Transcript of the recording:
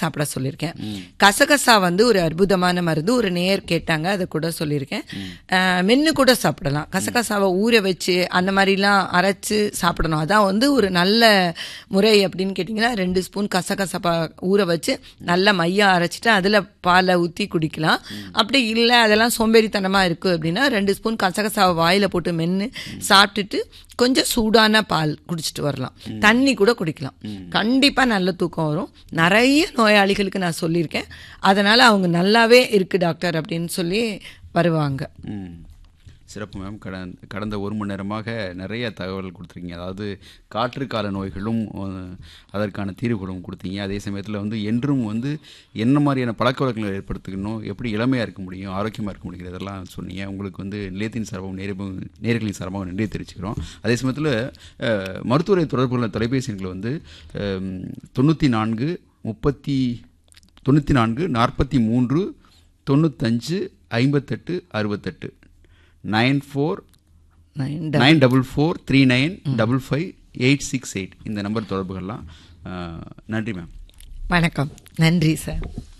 சாப்பிட சொல்லியிருக்கேன் கசகசா வந்து ஒரு அற்புதமான மருந்து ஒரு நேர் கேட்டாங்க அதை கூட சொல்லியிருக்கேன் அஹ், மென்னு கூட சாப்பிடலாம் கசகசாவை ஊற வச்சு அந்த மாதிரிலாம் அரைச்சு சாப்பிடணும் அதான் வந்து ஒரு நல்ல முறை அப்படின்னு கேட்டிங்கன்னா ரெண்டு ஸ்பூன் கசகசா பா- ஊற வச்சு நல்லா மையம் அரைச்சிட்டு அதில் பாலை ஊற்றி குடிக்கலாம் அப்படி இல்லை அதெல்லாம் சோம்பேறித்தனமாக இருக்குது அப்படின்னா ரெண்டு ஸ்பூன் கசகசாவை வாயில் போட்டு மென்று சாப்பிட்டுட்டு கொஞ்சம் சூடான பால் குடிச்சிட்டு வரலாம் தண்ணி கூட குடிக்கலாம் கண்டிப்பாக நல்ல தூக்கம் வரும் நிறைய நோயாளிகளுக்கு நான் சொல்லியிருக்கேன் அதனால் அவங்க நல்லாவே இருக்குது டாக்டர் அப்படின்னு சொல்லி வருவாங்க ம் சிறப்பு மேம் கடந்த கடந்த ஒரு மணி நேரமாக நிறைய தகவல் கொடுத்துருக்கீங்க அதாவது காற்று கால நோய்களும் அஹ், அதற்கான தீர்வுகளும் கொடுத்தீங்க அதே சமயத்தில் வந்து என்றும் வந்து என்ன மாதிரியான பழக்க வழக்கங்களை ஏற்படுத்திக்கணும் எப்படி இளமையாக இருக்க முடியும் ஆரோக்கியமாக இருக்க முடியும் இதெல்லாம் சொன்னீங்க உங்களுக்கு வந்து நிலையத்தின் சார்பாகவும் நேரம் நேர்களின் சார்பாகவும் நன்றி தெரிவிச்சுக்கிறோம் அதே சமயத்தில் அஹ், மருத்துவரை தொடர்பு கொள்ள தொலைபேசி எண்கள் வந்து தொண்ணூற்றி நான்கு முப்பத்தி தொண்ணூற்றி நான்கு நாற்பத்தி மூன்று தொண்ணூத்தஞ்சு ஐம்பத்தெட்டு அறுபத்தெட்டு nine four nine nine double four three nine double five eight six eight இந்த நம்பர் தொடர்புகள்லாம் அஹ், நன்றி மேம் வணக்கம் நன்றி சார்